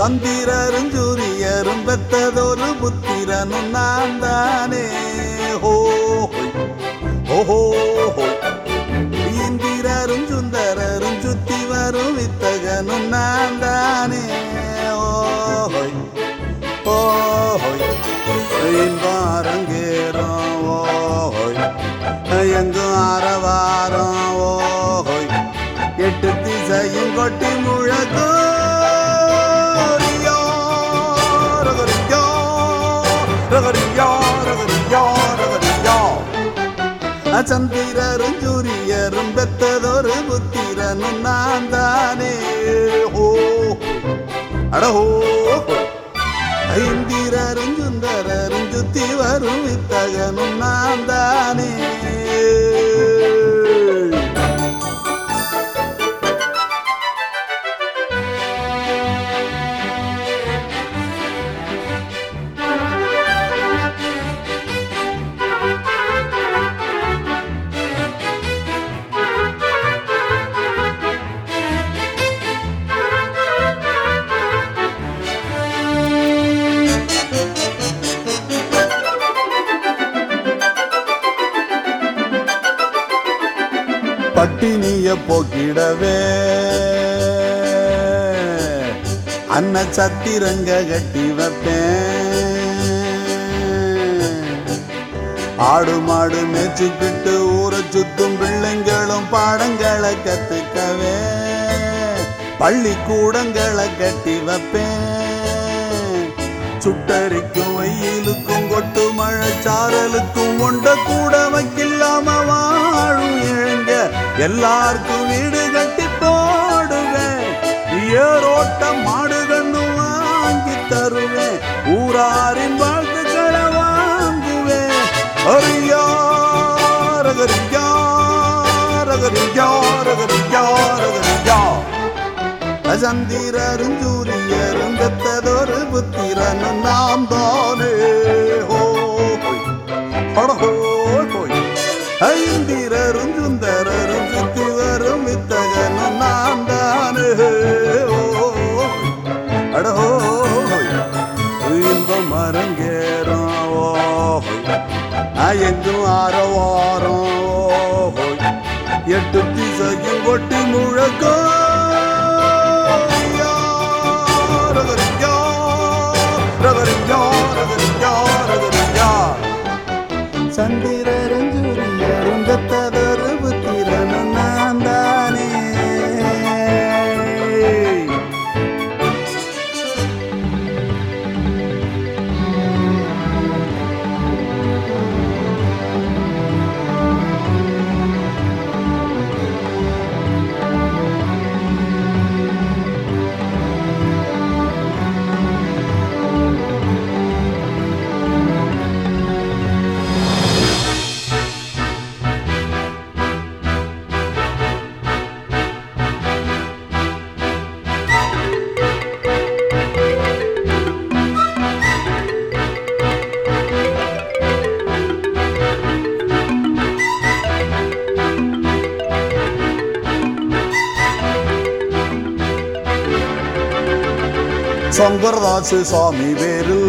சந்திரரும் சூரியரும் பெத்ததொரு புத்திரனும் நான் தானே ஹோ ஓஹோ இந்திரரும் சுந்தரரும் சுத்தி வரும் வித்தகனும் நான் தானே ஓஹோய் ஓஹோய் இன்பாரங்கேறும் ஓஹோய் எங்கும் ஆரவாரம் ஓஹோய் எட்டு திசையும் கொட்டி முழக்கும் ரியா, ரகரியா, ரகரியா, ரகரியா, ரகரியா. சந்திரரும் சூரியரும் பெத்ததொரு புத்திரனும் நான் தானே ஓ அடஹோ ஐந்திரரும் சுந்தரரும் சுத்தி வரும் வித்தகனும் நான் தானே பட்டினிய போக்கிடவே அன்ன சத்திரங்க கட்டி வைப்பேன் ஆடு மாடு மேய்ச்சிக்கிட்டு ஊரை சுத்தும் பிள்ளைங்களும் பாடங்களை கத்துக்கவே பள்ளிக்கூடங்களை கட்டி வைப்பேன் சுட்டரிக்கும் வெயிலுக்கும் கொட்டு மழை சாரலுக்கும் ஒண்ட கூட வைக்கில்லாம வாழும் இழங்க எல்லாருக்கும் வீடு கட்டி போடுவேன் ஏரோட்ட மாடு கண்டு வாங்கி தருவேன் ஊராரின் வாழ்த்துக்களை வாங்குவேன் அரியா ரகரியா ரகரியா ரகரியா ரகரியா சந்திரரும் சூரியரும் பெத்ததொரு புத்திரனும் நாம் தானே ஹோ ஹோ ஹோய் ஐந்திரரும் சுந்தரரும் சுத்தி வரும் வித்தகனும் நாம் தானே ஓ அடஹோ இன்பம் அரங்கேறும் ஓஹோய் எங்கும் ஆரவாரம் ஓஹோய் எட்டு திசையும் கொட்டி முழக்கம் யா, ரகரியா, ரகரியா, ரகரியா, ரகரியா. சந்திரரும் சூரியரும் பெத்ததொரு புத்திரனும் நான் தானே சங்கரதாசு சுவாமி பேரு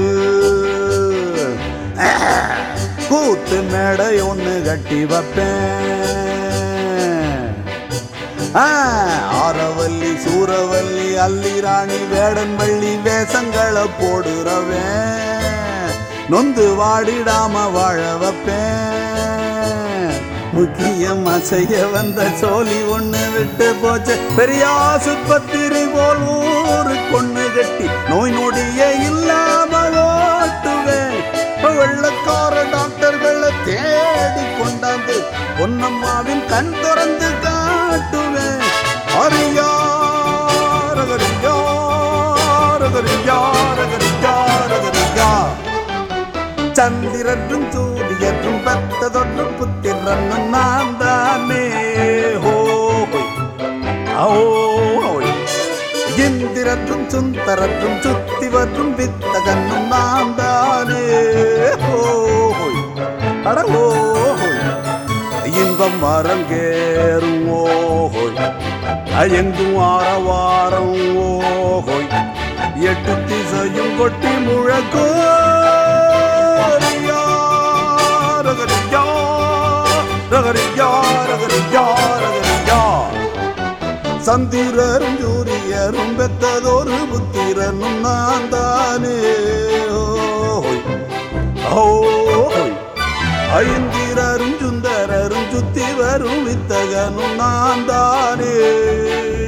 கூத்து மேடை ஒன்று கட்டி வைப்பேன் ஆ, ஆரவல்லி சூரவல்லி அல்லி ராணி வேடன் வள்ளி வேஷங்களை போடுறவன் நொந்து வாடிடாம வாழ வைப்பேன் முக்கியமா செய்ய வந்த சோழி ஒண்ணு விட்டு போச்சு பெரிய ஆசுபத்திரி போல் ஊரு கொண்டு கட்டி நோய் நொடிய இல்லாம ஓட்டுவேன் வெள்ளக்கார டாக்டர்களை தேடி கொண்டாந்து பொன்னம்மாவின் கண் திறந்து காட்டுவேன் அரியா ரகரியா ரகரியா ரகரியா ரகரியா சந்திரனும் சூரியனும் பத்ததொன்றும் புத்திரனும் நான் தானே ஹோய் ஓய் இந்திரற்றும் சுந்தரற்றும் சுத்தி வரும் வித்தகனும் நான் தானே ஹோய் அட ஓஹோய் இன்பம் அரங்கேறும் ஓஹோய் அயங்கும் ஆரவாரம் ஓஹோய் எட்டு திசையும் கொட்டி முழக்கோ ரியா, ரகரியா, ரகரியா, ரகரியா, ரகரியா. சந்திரரும் சூரியரும் பெத்ததொரு புத்திரனும் நான் தானே ஓய், ஓய். ஐந்திரரும் சுந்தரரும் சுத்தி வரும் வித்தகனும் நான் தானே